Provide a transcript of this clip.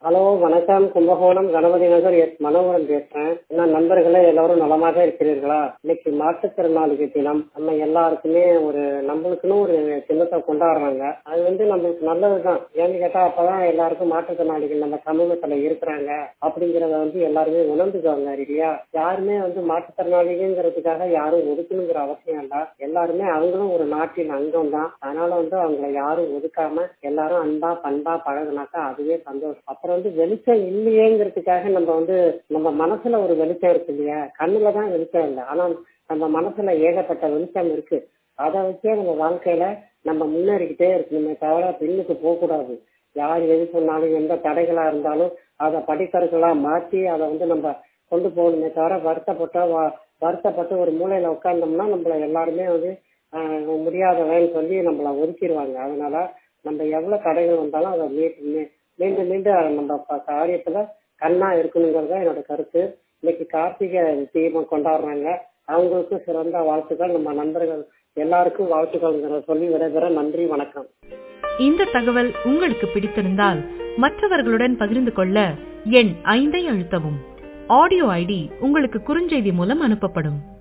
hello வணக்கம் Kumbakonam Ganapathi Nagar S Manoharan பேசுறேன் என்ன நண்பர்களே எல்லாரும் நலமாக இருக்கிறீர்களா இன்னைக்கு மாற்றுத்திறனாளிகள் தினம் நம்ம எல்லாருக்குமே ஒரு நம்மளுக்குன்னு ஒரு தினத்தை கொண்டாடுறாங்க அது வந்து நம்மளுக்கு நல்லதுதான் ஏன்னு கேட்டா அப்பதான் எல்லாருக்கும் மாற்றுத்திறனாளிகள் நம்ம சமூகத்துல இருக்கிறாங்க அப்படிங்கறத வந்து எல்லாருமே உணர்ந்துக்குவாங்க இல்லையா யாருமே வந்து மாற்றுத்திறனாளிங்கிறதுக்காக யாரும் ஒதுக்கணுங்கிற அவசியம் இல்ல எல்லாருமே அவங்களும் ஒரு நாட்டின் அங்கம் தான் அதனால வந்து அவங்கள யாரும் ஒதுக்காம எல்லாரும் அன்பா பண்பா பழகுனாக்கா அதுவே சந்தோஷம் அப்புறம் வந்து வெளிச்சம் இல்லையேங்கிறதுக்காக நம்ம வந்து நம்ம மனசுல ஒரு வெளிச்சம் இருக்கு இல்லையா கண்ணுல தான் வெளிச்சம் இல்லை ஆனா நம்ம மனசுல ஏகப்பட்ட வெளிச்சம் இருக்கு அதை வச்சே நம்ம வாழ்க்கையில நம்ம முன்னேறிக்கிட்டே இருக்கணுமே தவிர பின்னுக்கு போக கூடாது யார் எது சொன்னாலும் எந்த தடைகளா இருந்தாலும் அதை படிக்கற்களா மாற்றி அதை வந்து நம்ம கொண்டு போகணுமே தவிர வருத்தப்பட்ட வருத்தப்பட்டு ஒரு மூலையில உட்கார்ந்தோம்னா நம்மள எல்லாருமே வந்து முடியாதவன்னு சொல்லி நம்மள ஒதுக்கிடுவாங்க அதனால நம்ம எவ்வளவு தடைகள் வந்தாலும் அதை மீண்டும் மீண்டும் நம்ம காரியத்துல கண்ணா இருக்கணுங்கிறத என்னோட கருத்து இன்னைக்கு கார்த்திகை தீபம் கொண்டாடுறாங்க அவங்களுக்கும் சிறந்த வாழ்த்துக்கள் நம்ம நண்பர்கள் எல்லாருக்கும் வாழ்த்துக்கள் சொல்லி விடைபெற நன்றி வணக்கம் இந்த தகவல் உங்களுக்கு பிடித்திருந்தால் மற்றவர்களுடன் பகிர்ந்து கொள்ள எண் ஐந்தை அழுத்தவும் ஆடியோ ஐடி உங்களுக்கு குறுஞ்செய்தி மூலம் அனுப்பப்படும்